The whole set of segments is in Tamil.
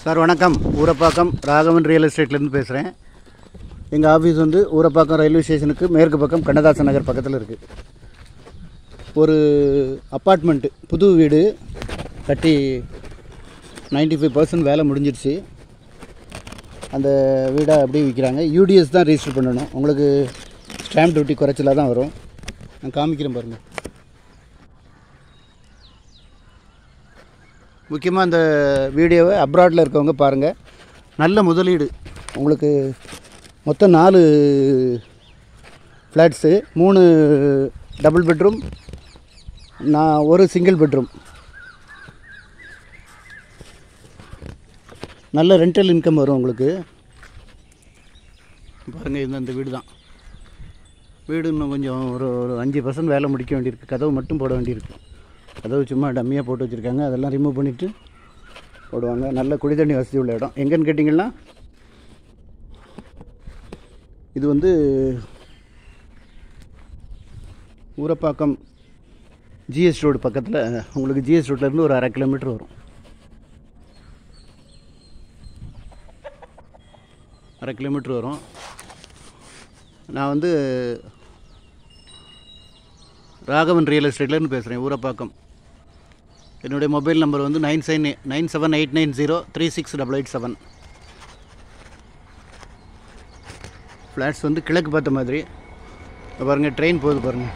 சார் வணக்கம் ஊரப்பாக்கம் ராகவன் ரியல் எஸ்டேட்லேருந்து பேசுகிறேன் எங்கள் ஆஃபீஸ் வந்து ஊரப்பாக்கம் ரயில்வே ஸ்டேஷனுக்கு மேற்கு பக்கம் கண்ணதாசன் நகர் பக்கத்தில் இருக்குது ஒரு அப்பார்ட்மெண்ட்டு புது வீடு கட்டி 95% ஃபைவ் பர்சன்ட் வேலை முடிஞ்சிருச்சு அந்த வீடை அப்படியே விற்கிறாங்க யூடிஎஸ் தான் ரெஜிஸ்டர் பண்ணணும் உங்களுக்கு ஸ்டாம்ப் டியூட்டி குறைச்சலாக தான் வரும் நான் காமிக்கிறேன் பாருங்கள் முக்கியமாக அந்த வீடியோவை அப்ராடில் இருக்கவங்க பாருங்கள் நல்ல முதலீடு உங்களுக்கு மொத்தம் நாலு ஃப்ளாட்ஸு மூணு டபுள் பெட்ரூம் நான் ஒரு சிங்கிள் பெட்ரூம் நல்ல ரெண்டல் இன்கம் வரும் உங்களுக்கு பாருங்கள் இது அந்த வீடு தான் வீடு இன்னும் கொஞ்சம் ஒரு ஒரு அஞ்சு பர்சன்ட் வேலை முடிக்க வேண்டியிருக்கு கதவு மட்டும் போட வேண்டியிருக்கு கதவு சும்மா டம்மியாக போட்டு வச்சுருக்காங்க அதெல்லாம் ரிமூவ் பண்ணிவிட்டு போடுவாங்க நல்ல குடி தண்ணி வசதி உள்ள இடம் எங்கன்னு கேட்டிங்கன்னா இது வந்து ஊரப்பாக்கம் ஜிஎஸ் ரோடு பக்கத்தில் உங்களுக்கு ஜிஎஸ் ரோட்லேருந்து ஒரு அரை கிலோமீட்டர் வரும் அரை கிலோமீட்டர் வரும் நான் வந்து ராகவன் ரியல் எஸ்டேட்லேருந்து பேசுகிறேன் ஊரப்பாக்கம் என்னுடைய மொபைல் நம்பர் வந்து nine seven nine seven eight nine zero three six double eight seven flats வந்து கிழக்கு பார்த்த மாதிரி இங்க பாருங்க ட்ரெயின் போகுது பாருங்கள்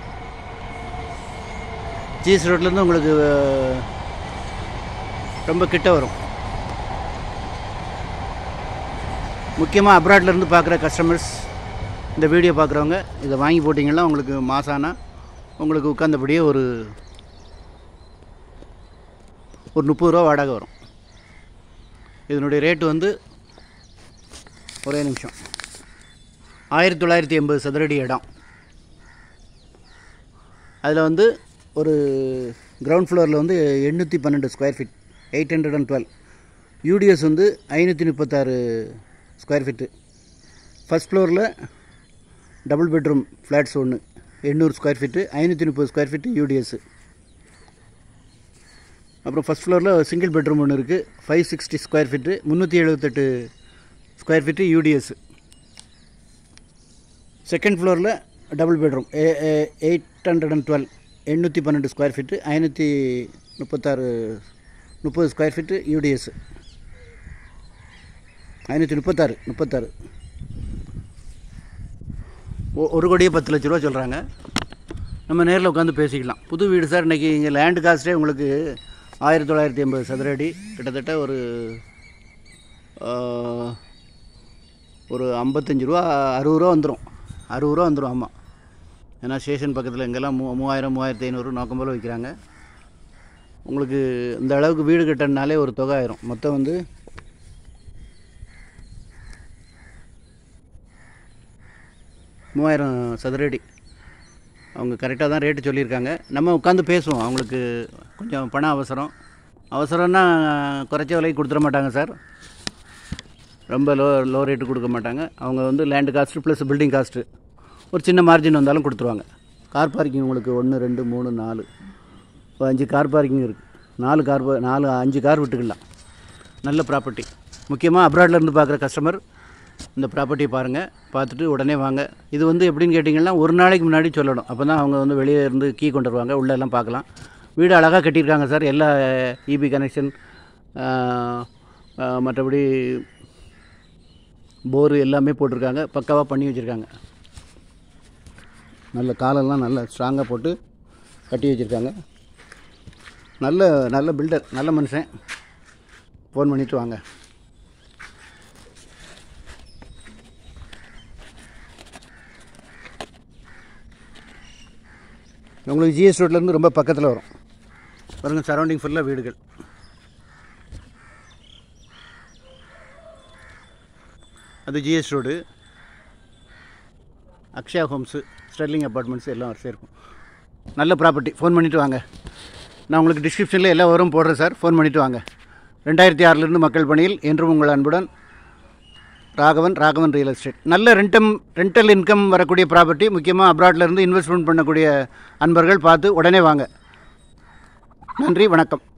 ஜிஎஸ் ரோட்லேருந்து உங்களுக்கு அஹ், ரொம்ப கிட்ட வரும் முக்கியமாக அப்ராட்லேருந்து பார்க்குற கஸ்டமர்ஸ் இந்த வீடியோ பார்க்குறவங்க இதை வாங்கி போட்டிங்கன்னா உங்களுக்கு மாசானா உங்களுக்கு உட்காந்தபடியே ஒரு ஒரு முப்பது ரூபா வாடகை வரும் இதனுடைய ரேட்டு வந்து ஒரே நிமிஷம் ஆயிரத்தி தொள்ளாயிரத்தி எண்பது சதுரடி இடம் அதில் வந்து ஒரு கிரவுண்ட் ஃப்ளோரில் வந்து எண்ணூற்றி பன்னெண்டு square feet eight hundred and twelve UDS வந்து ஐநூற்றி முப்பத்தாறு ஸ்கொயர் ஃபீட்டு ஃபஸ்ட் ஃப்ளோரில் டபுள் பெட்ரூம் ஃப்ளாட்ஸ் ஒன்று எண்ணூறு ஸ்கொயர் ஃபீட்டு ஐநூற்றி முப்பது ஸ்கொயர் ஃபீட்டு யூடிஎஸ் அப்புறம் ஃபஸ்ட் ஃப்ளோரில் சிங்கிள் பெட்ரூம் ஒன்று இருக்குது ஃபைவ் சிக்ஸ்டி ஸ்கொயர் ஃபீட்டு முந்நூற்றி எழுபத்தெட்டு ஸ்கொயர் ஃபீட்டு யூடிஎஸ் செகண்ட் ஃப்ளோரில் double bedroom eight hundred and twelve எண்ணூற்றி பன்னெண்டு ஸ்கொயர் ஃபீட்டு ஐநூற்றி முப்பத்தாறு முப்பது ஸ்கொயர் ஃபீட்டு யூடிஎஸ் ஐநூற்றி முப்பத்தாறு முப்பத்தாறு ஒ- ஒரு கோடியே பத்து லட்ச ரூபா சொல்கிறாங்க நம்ம நேரில் உட்காந்து பேசிக்கலாம் புது வீடு சார் இன்றைக்கி இங்கே லேண்டு காஸ்ட்டே உங்களுக்கு ஆயிரத்தி தொள்ளாயிரத்தி எண்பது சதுர அடி கிட்டத்தட்ட ஒரு ஆ, ஒரு ஐம்பத்தஞ்சு ரூபா அறுபது ரூபா வந்துடும் அறுபது ரூபா வந்துடும் ஆமாம் ஏன்னா ஸ்டேஷன் பக்கத்தில் இங்கெல்லாம் மூ மூவாயிரம் மூவாயிரத்தி ஐநூறு நோக்கம் போல் விற்கிறாங்க உங்களுக்கு இந்த அளவுக்கு வீடு கட்டணுனாலே ஒரு தொகை ஆயிரும் மொத்தம் வந்து மூவாயிரம் சதுரடி அவங்க கரெக்டாக தான் ரேட்டு சொல்லியிருக்காங்க நம்ம உட்காந்து பேசுவோம் அவங்களுக்கு கொஞ்சம் பண அவசரம் அவசரம்னா குறைச்ச விலைக்கு கொடுத்துட மாட்டாங்க சார் ரொம்ப லோ லோ ரேட்டு கொடுக்க மாட்டாங்க அவங்க வந்து land cost plus building cost ஒரு சின்ன மார்ஜின் வந்தாலும் கொடுத்துருவாங்க கார் பார்க்கிங் உங்களுக்கு ஒன்று ரெண்டு மூணு நாலு இப்போ அஞ்சு கார் பார்க்கிங் இருக்குது நாலு கார் பா- நாலு அஞ்சு கார் விட்டுக்கலாம் நல்ல ப்ராப்பர்ட்டி முக்கியமாக அப்ராட்ல இருந்து பார்க்குற கஸ்டமர் இந்த ப்ராப்பர்ட்டியை பாருங்கள் பார்த்துட்டு உடனே வாங்க இது வந்து எப்படின்னு கேட்டிங்கன்னா ஒரு நாளைக்கு முன்னாடி சொல்லணும் அப்போ தான் அவங்க வந்து வெளியே இருந்து கீ கொண்டு வருவாங்க உள்ளே எல்லாம் பார்க்கலாம் வீடு அழகாக கட்டியிருக்காங்க சார் எல்லா இபி கனெக்ஷன் மற்றபடி போரு எல்லாமே போட்டிருக்காங்க பக்காவாக பண்ணி வச்சுருக்காங்க நல்ல காலெல்லாம் நல்ல ஸ்ட்ராங்காக போட்டு கட்டி வச்சுருக்காங்க நல்ல நல்ல பில்டர் நல்ல மனுஷன் ஃபோன் பண்ணிவிட்டு வாங்க உங்களுக்கு ஜிஎஸ் ரோட்லேருந்து ரொம்ப பக்கத்தில் வரும் பாருங்கள் சரௌண்டிங் ஃபுல்லாக வீடுகள் அது GS road Akshaya homes Sterling apartments எல்லாம் வரிசை இருக்கும் நல்ல ப்ராப்பர்ட்டி ஃபோன் பண்ணிவிட்டு வாங்க நான் உங்களுக்கு டிஸ்கிரிப்ஷனில் எல்லா வரும் போடுறேன் சார் ஃபோன் பண்ணிவிட்டு வாங்க ரெண்டாயிரத்தி ஆறிலிருந்து மக்கள் பணியில் என்றும் உங்கள் அன்புடன் ராகவன் ராகவன் ரியல் எஸ்டேட் நல்ல ரெண்டம் ரெண்டல் இன்கம் வரக்கூடிய ப்ராப்பர்ட்டி முக்கியமாக அப்ராட்லேருந்து இன்வெஸ்ட்மெண்ட் பண்ணக்கூடிய அன்பர்கள் பார்த்து உடனே வாங்க நன்றி வணக்கம்